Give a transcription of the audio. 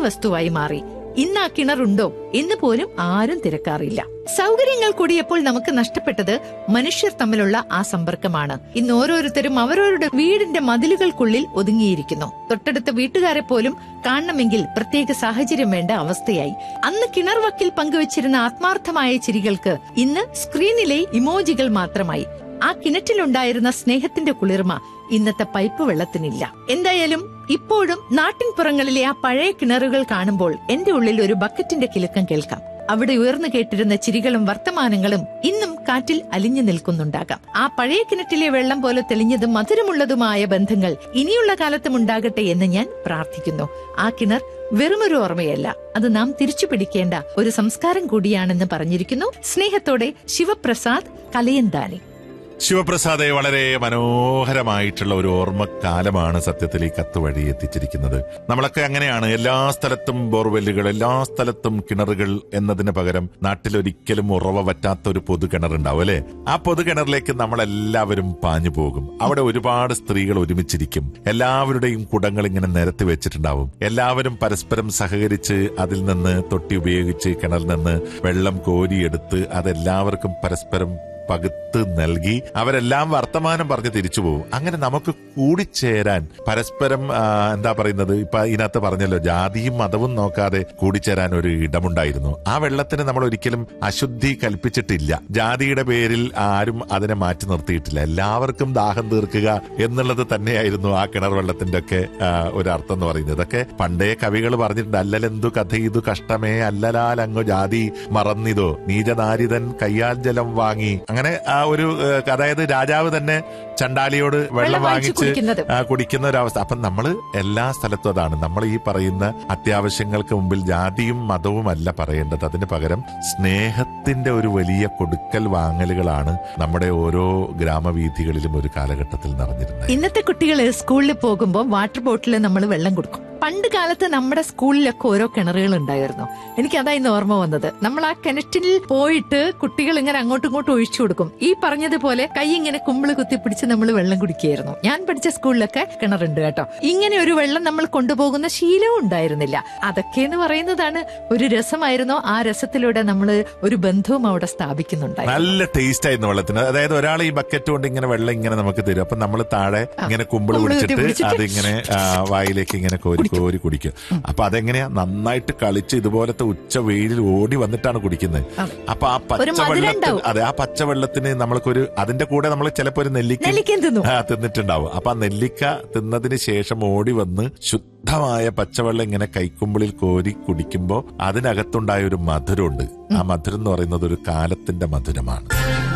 വസ്തുവായി മാറി ഇന്ന് ആ കിണറുണ്ടോ എന്ന് പോലും ആരും തിരക്കാറില്ല സൗകര്യങ്ങൾ കൂടിയപ്പോൾ നമുക്ക് നഷ്ടപ്പെട്ടത് മനുഷ്യർ തമ്മിലുള്ള ആ സമ്പർക്കമാണ് ഇന്ന് ഓരോരുത്തരും അവരവരുടെ വീടിന്റെ മതിലുകൾക്കുള്ളിൽ ഒതുങ്ങിയിരിക്കുന്നു തൊട്ടടുത്ത വീട്ടുകാരെ പോലും കാണണമെങ്കിൽ പ്രത്യേക സാഹചര്യം വേണ്ട അവസ്ഥയായി അന്ന് കിണർ വക്കിൽ പങ്കുവച്ചിരുന്ന ആത്മാർത്ഥമായ ചിരികൾക്ക് ഇന്ന് സ്ക്രീനിലെ ഇമോജികൾ മാത്രമായി ആ കിണറ്റിലുണ്ടായിരുന്ന സ്നേഹത്തിന്റെ കുളിർമ ഇന്നത്തെ പൈപ്പ് വെള്ളത്തിനില്ല എന്തായാലും ഇപ്പോഴും നാട്ടിൻപുറങ്ങളിലെ ആ പഴയ കിണറുകൾ കാണുമ്പോൾ എന്റെ ഉള്ളിൽ ഒരു ബക്കറ്റിന്റെ കിലുക്കം കേൾക്കാം അവിടെ ഉയർന്നു കേട്ടിരുന്ന ചിരികളും വർത്തമാനങ്ങളും ഇന്നും കാറ്റിൽ അലിഞ്ഞു നിൽക്കുന്നുണ്ടാകാം ആ പഴയ കിണറ്റിലെ വെള്ളം പോലെ തെളിഞ്ഞതും മധുരമുള്ളതുമായ ബന്ധങ്ങൾ ഇനിയുള്ള കാലത്തും ഉണ്ടാകട്ടെ എന്ന് ഞാൻ പ്രാർത്ഥിക്കുന്നു ആ കിണർ വെറുമൊരു ഓർമ്മയല്ല അത് നാം തിരിച്ചു പിടിക്കേണ്ട ഒരു സംസ്കാരം കൂടിയാണെന്ന് പറഞ്ഞിരിക്കുന്നു സ്നേഹത്തോടെ ശിവപ്രസാദ് കലയന്താനി ശിവപ്രസാദെ വളരെ മനോഹരമായിട്ടുള്ള ഒരു ഓർമ്മക്കാലമാണ് സത്യത്തിൽ ഈ കത്ത് വഴി എത്തിച്ചിരിക്കുന്നത് നമ്മളൊക്കെ അങ്ങനെയാണ് എല്ലാ സ്ഥലത്തും ബോർവെല്ലുകൾ എല്ലാ സ്ഥലത്തും കിണറുകൾ എന്നതിന് പകരം നാട്ടിലൊരിക്കലും ഉറവ പറ്റാത്ത ഒരു പൊതു കിണറുണ്ടാവും അല്ലെ ആ പൊതു കിണറിലേക്ക് നമ്മളെല്ലാവരും പാഞ്ഞു പോകും അവിടെ ഒരുപാട് സ്ത്രീകൾ ഒരുമിച്ചിരിക്കും എല്ലാവരുടെയും കുടങ്ങൾ ഇങ്ങനെ നിരത്തി വെച്ചിട്ടുണ്ടാവും എല്ലാവരും പരസ്പരം സഹകരിച്ച് അതിൽ നിന്ന് തൊട്ടി ഉപയോഗിച്ച് കിണറിൽ നിന്ന് വെള്ളം കോരിയെടുത്ത് അതെല്ലാവർക്കും പരസ്പരം പകുത്ത് നൽകി അവരെല്ലാം വർത്തമാനം പറഞ്ഞ് തിരിച്ചു പോകും അങ്ങനെ നമുക്ക് കൂടിച്ചേരാൻ പരസ്പരം ആ, എന്താ പറയുന്നത് ഇപ്പൊ ഇതിനകത്ത് പറഞ്ഞല്ലോ ജാതിയും മതവും നോക്കാതെ കൂടിച്ചേരാൻ ഒരു ഇടമുണ്ടായിരുന്നു ആ വെള്ളത്തിന് നമ്മൾ ഒരിക്കലും അശുദ്ധി കൽപ്പിച്ചിട്ടില്ല ജാതിയുടെ പേരിൽ ആരും അതിനെ മാറ്റി നിർത്തിയിട്ടില്ല എല്ലാവർക്കും ദാഹം തീർക്കുക എന്നുള്ളത് തന്നെയായിരുന്നു ആ കിണർ വെള്ളത്തിന്റെ ഒക്കെ ആ, ഒരു അർത്ഥം എന്ന് പറയുന്നത് ഇതൊക്കെ പണ്ടേ കവികൾ പറഞ്ഞിട്ടുണ്ട് അല്ലലെന്തു കഥ ഇതു കഷ്ടമേ അല്ലലാലങ്ങു ജാതി മറന്നിതോ നീചനാരിതൻ കയ്യാൽ ജലം വാങ്ങി അങ്ങനെ ആ ഒരു ഏഹ്, അതായത് രാജാവ് തന്നെ ചണ്ടാലിയോട് വെള്ളം വെള്ളം വാങ്ങിച്ച് വാങ്ങിച്ച് കുടിക്കുന്നത്. ആ, കുടിക്കുന്ന ഒരു അവസ്ഥ അപ്പം നമ്മൾ എല്ലാ സ്ഥലത്തും അതാണ് നമ്മൾ ഈ പറയുന്ന അത്യാവശ്യങ്ങൾക്ക് മുമ്പിൽ ജാതിയും മതവും അല്ല പറയേണ്ടത് അതിന് പകരം സ്നേഹത്തിന്റെ ഒരു വലിയ കൊടുക്കൽ വാങ്ങലുകളാണ് നമ്മുടെ ഓരോ ഗ്രാമവീഥികളിലും ഒരു കാലഘട്ടത്തിൽ നടന്നിരുന്നത് ഇന്നത്തെ കുട്ടികൾ സ്കൂളിൽ പോകുമ്പോൾ വാട്ടർ ബോട്ടിൽ നമ്മൾ വെള്ളം കൊടുക്കും പണ്ട് കാലത്ത് നമ്മുടെ സ്കൂളിലൊക്കെ ഓരോ കിണറുകൾ ഉണ്ടായിരുന്നു എനിക്ക് അതാ ഇന്ന് ഓർമ്മ വന്നത് നമ്മൾ ആ കിണറ്റിൽ പോയിട്ട് കുട്ടികൾ ഇങ്ങനെ അങ്ങോട്ടും ഇങ്ങോട്ടും ഒഴിച്ചു കൊടുക്കും ഈ പറഞ്ഞതുപോലെ കൈ ഇങ്ങനെ കുമ്പിള് കുത്തിപ്പിടിച്ച് നമ്മൾ വെള്ളം കുടിക്കുകയായിരുന്നു ഞാൻ പഠിച്ച സ്കൂളിലൊക്കെ കിണറുണ്ട് കേട്ടോ ഇങ്ങനെ ഒരു വെള്ളം നമ്മൾ കൊണ്ടുപോകുന്ന ശീലവും ഉണ്ടായിരുന്നില്ല അതൊക്കെ എന്ന് പറയുന്നതാണ് ഒരു രസമായിരുന്നു ആ രസത്തിലൂടെ നമ്മൾ ഒരു ബന്ധവും അവിടെ സ്ഥാപിക്കുന്നുണ്ടായിരുന്നു നല്ല ടേസ്റ്റ് ആയിരുന്നു വെള്ളത്തിന് അതായത് ഒരാൾ ഈ ബക്കറ്റ് കൊണ്ട് ഇങ്ങനെ വെള്ളം ഇങ്ങനെ നമുക്ക് തരും അപ്പൊ നമ്മൾ താഴെ ഇങ്ങനെ കുമ്പിള് കുമ്പിള് കുത്തി പിടിച്ചിട്ട് പിടിച്ചിട്ട് അതിങ്ങനെ ആ, വായിലേക്ക് ഇങ്ങനെ കോരി കോരി കുടിക്കും അപ്പൊ അതെങ്ങനെയാ നന്നായിട്ട് കളിച്ച് ഇതുപോലത്തെ ഉച്ച വെയിലിൽ ഓടി വന്നിട്ടാണ് കുടിക്കുന്നത് അതെ. അപ്പൊ ആ ഒരു മധുരം പച്ചവെള്ളത്തിന് ഉണ്ടാവും. അതെ ആ പച്ചവെള്ളത്തിന് നമ്മൾക്കൊരു അതിന്റെ കൂടെ നമ്മൾ ചിലപ്പോ ഒരു നെല്ലിക്ക നെല്ലിക്കയും തിന്നു ആ, തിന്നിട്ടുണ്ടാവും അപ്പൊ ആ നെല്ലിക്ക തിന്നതിന് ശേഷം ഓടി വന്ന് ശുദ്ധമായ പച്ചവെള്ളം ഇങ്ങനെ കൈക്കുമ്പിളിൽ കോരി കുടിക്കുമ്പോ അതിനകത്തുണ്ടായ ഒരു മധുരമുണ്ട് ആ മധുരം എന്ന് പറയുന്നത് ഒരു കാലത്തിന്റെ മധുരമാണ്